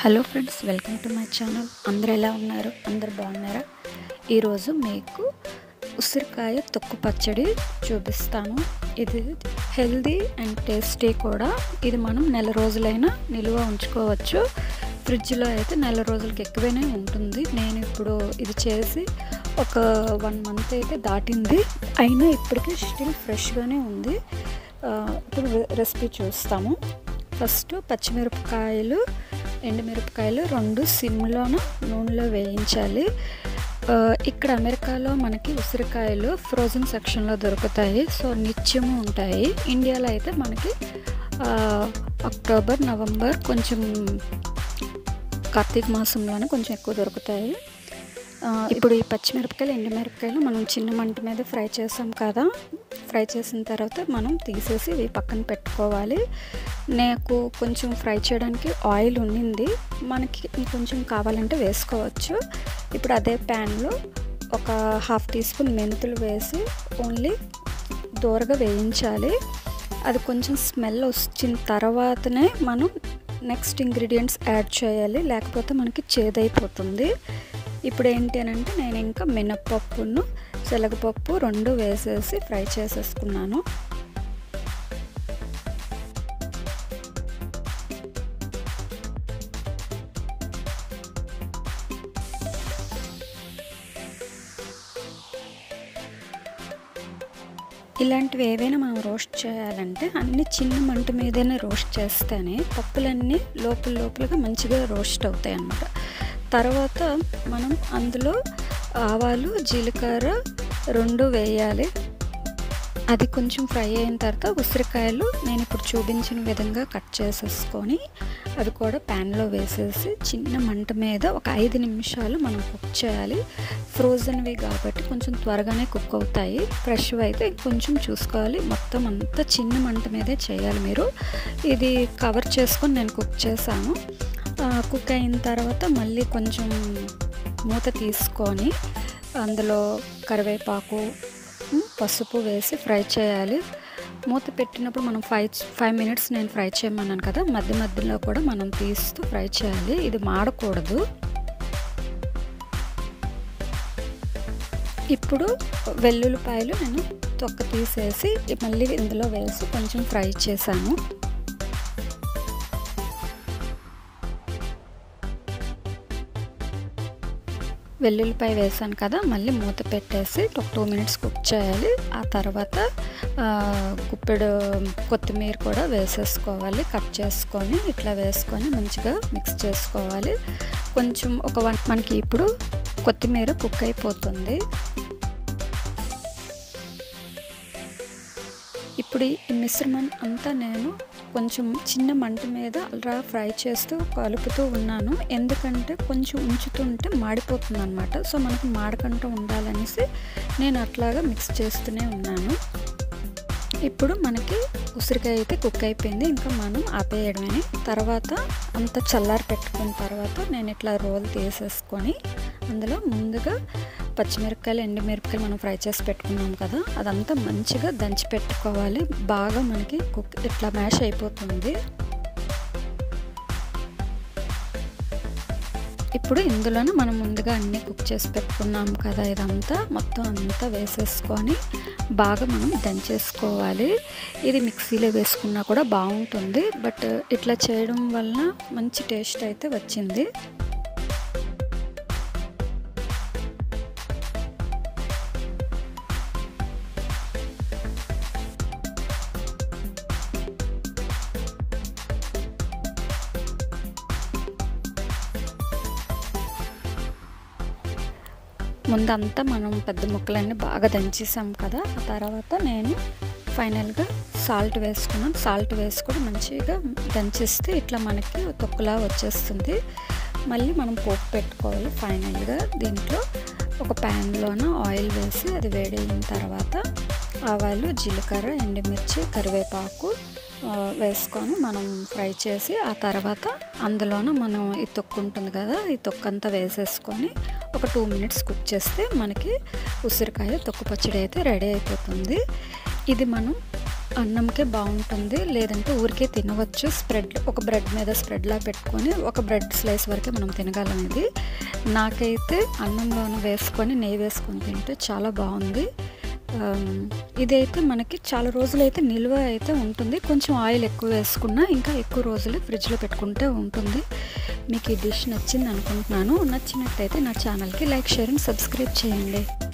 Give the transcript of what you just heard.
hello friends welcome to my channel అందరు ఎలా ఉన్నారు అందరు బాగున్నారా ఈరోజు మీకు ఉసిరికాయ తొక్కు పచ్చడి చూపిస్తాను ఇది హెల్దీ అండ్ టేస్టీ కూడా ఇది మనం నెల రోజులైనా నిల్వ ఉంచుకోవచ్చు ఫ్రిడ్జ్లో అయితే నెల రోజులకి ఎక్కువనే ఉంటుంది నేను ఇప్పుడు ఇది చేసి ఒక వన్ మంత్ అయితే దాటింది అయినా ఇప్పటికీ స్టిల్ ఫ్రెష్గానే ఉంది ఆ, ఇప్పుడు రెసిపీ చూస్తాము ఫస్ట్ పచ్చిమిరపకాయలు ఎండుమిరపకాయలు రెండు సిమ్లోన నూనెలో వేయించాలి ఆ, ఇక్కడ అమెరికాలో మనకి ఉసిరికాయలు ఫ్రోజన్ సెక్షన్లో దొరుకుతాయి సో నిత్యము ఉంటాయి ఇండియాలో అయితే మనకి ఆ, అక్టోబర్ నవంబర్ కొంచెం కార్తీక మాసంలోనే కొంచెం ఎక్కువ దొరుకుతాయి ఆ, ఇప్పుడు ఈ పచ్చిమిరపకాయలు ఎండుమిరపకాయలు మనం చిన్న మంట మీద ఫ్రై చేసాం కదా ఫ్రై చేసిన తర్వాత మనం తీసేసి ఇవి పక్కన పెట్టుకోవాలి నాకు కొంచెం ఫ్రై చేయడానికి ఆయిల్ ఉండింది మనకి ఇంకొంచెం కావాలంటే వేసుకోవచ్చు ఇప్పుడు అదే ప్యాన్లో ఒక హాఫ్ టీ స్పూన్ మెంతులు వేసి ఓన్లీ దూరగా వేయించాలి అది కొంచెం స్మెల్ వచ్చిన తర్వాతనే మనం నెక్స్ట్ ఇంగ్రీడియంట్స్ యాడ్ చేయాలి లేకపోతే మనకి చేదైపోతుంది ఇప్పుడు ఏంటి అని అంటే నేను ఇంకా మినప్పప్పును శనగపప్పు రెండు వేసేసి ఫ్రై చేసేసుకున్నాను ఇలాంటివి ఏవైనా మనం రోస్ట్ చేయాలంటే అన్ని చిన్న మంట మీదనే రోస్ట్ చేస్తేనే పప్పులన్నీ లోపల లోపలగా మంచిగా రోస్ట్ అవుతాయి అన్నమాట తర్వాత మనం అందులో ఆవాలు జీలకర్ర రెండు వేయాలి అది కొంచెం ఫ్రై అయిన తర్వాత ఉసిరికాయలు నేను ఇప్పుడు చూపించిన విధంగా కట్ చేసేసుకొని అవి కూడా ప్యాన్లో వేసేసి చిన్న మంట మీద ఒక ఐదు నిమిషాలు మనం కుక్ చేయాలి ఫ్రోజన్వి కాబట్టి కొంచెం త్వరగానే కుక్ అవుతాయి ఫ్రెష్ అయితే కొంచెం చూసుకోవాలి మొత్తం అంతా చిన్న మంట మీదే చేయాలి మీరు ఇది కవర్ చేసుకొని నేను కుక్ చేశాను కుక్ అయిన తర్వాత మళ్ళీ కొంచెం మూత తీసుకొని అందులో కరివేపాకు పసుపు వేసి ఫ్రై చేయాలి మూత పెట్టినప్పుడు మనం ఫైవ్ ఫైవ్ మినిట్స్ నేను ఫ్రై చేయమన్నాను కదా మధ్య మధ్యలో కూడా మనం తీస్తూ ఫ్రై చేయాలి ఇది మాడకూడదు ఇప్పుడు వెల్లుల్లిపాయలు నేను తొక్క తీసేసి మళ్ళీ ఇందులో వేసి కొంచెం ఫ్రై చేశాను వెల్లుల్లిపాయ వేసాను కదా మళ్ళీ మూత పెట్టేసి ఒక టూ మినిట్స్ కుక్ చేయాలి ఆ తర్వాత గుప్పెడు కొత్తిమీర కూడా వేసేసుకోవాలి కట్ చేసుకొని ఇట్లా వేసుకొని మంచిగా మిక్స్ చేసుకోవాలి కొంచెం ఒక వన్ మనకి ఇప్పుడు కొత్తిమీర కుక్ అయిపోతుంది ఇప్పుడు ఈ మిశ్రమం అంతా నేను కొంచెం చిన్న మంట మీద అలా ఫ్రై చేస్తూ కలుపుతూ ఉన్నాను ఎందుకంటే కొంచెం ఉంచుతుంటే మాడిపోతుంది అనమాట సో మనకు మాడకంటూ ఉండాలనేసి నేను అట్లాగా మిక్స్ చేస్తూనే ఉన్నాను ఇప్పుడు మనకి ఉసిరికాయ అయితే కుక్ అయిపోయింది ఇంకా మనం ఆపేయడమే తర్వాత అంత చల్లారి పెట్టుకున్న తర్వాత నేను ఇట్లా రోల్ తీసేసుకొని అందులో ముందుగా పచ్చిమిరపకాయలు ఎండుమిరపకాయలు మనం ఫ్రై చేసి పెట్టుకున్నాం కదా అదంతా మంచిగా దంచి పెట్టుకోవాలి బాగా మనకి కుక్ ఇట్లా మ్యాష్ అయిపోతుంది ఇప్పుడు ఇందులోనే మనం ముందుగా అన్నీ కుక్ చేసి పెట్టుకున్నాం కదా ఇదంతా మొత్తం అంతా వేసేసుకొని బాగా మనం దంచేసుకోవాలి ఇది మిక్సీలో వేసుకున్నా కూడా బాగుంటుంది బట్ ఇట్లా చేయడం వలన మంచి టేస్ట్ అయితే వచ్చింది ముందంతా మనం పెద్ద ముక్కలన్నీ బాగా దంచేసాం కదా ఆ తర్వాత నేను ఫైనల్గా సాల్ట్ వేసుకున్నాను సాల్ట్ వేసుకొని మంచిగా దంచేస్తే ఇట్లా మనకి తొక్కులా వచ్చేస్తుంది మళ్ళీ మనం పోపు పెట్టుకోవాలి ఫైనల్గా దీంట్లో ఒక ప్యాన్లోన ఆయిల్ వేసి అది వేడైన తర్వాత ఆవాలు జీలకర్ర ఎండుమిర్చి కరివేపాకు వేసుకొని మనం ఫ్రై చేసి ఆ తర్వాత అందులోన మనం ఈ తొక్కు ఉంటుంది కదా ఈ తొక్కు అంతా వేసేసుకొని ఒక టూ మినిట్స్ కుక్ చేస్తే మనకి ఉసిరికాయ తొక్కు పచ్చడి అయితే రెడీ అయిపోతుంది ఇది మనం అన్నంకే బాగుంటుంది లేదంటే ఊరికే తినవచ్చు స్ప్రెడ్ ఒక బ్రెడ్ మీద స్ప్రెడ్లా పెట్టుకొని ఒక బ్రెడ్ స్లైస్ వరకే మనం తినగలం ఇది నాకైతే అన్నంలోనూ వేసుకొని నెయ్యి వేసుకొని తింటే చాలా బాగుంది ఇదైతే మనకి చాలా రోజులు అయితే నిల్వ అయితే ఉంటుంది కొంచెం ఆయిల్ ఎక్కువ వేసుకున్నా ఇంకా ఎక్కువ రోజులు ఫ్రిడ్జ్లో పెట్టుకుంటే ఉంటుంది మీకు ఈ డిష్ నచ్చింది అనుకుంటున్నాను నచ్చినట్టయితే నా ఛానల్కి లైక్ షేర్ అండ్ సబ్స్క్రైబ్ చేయండి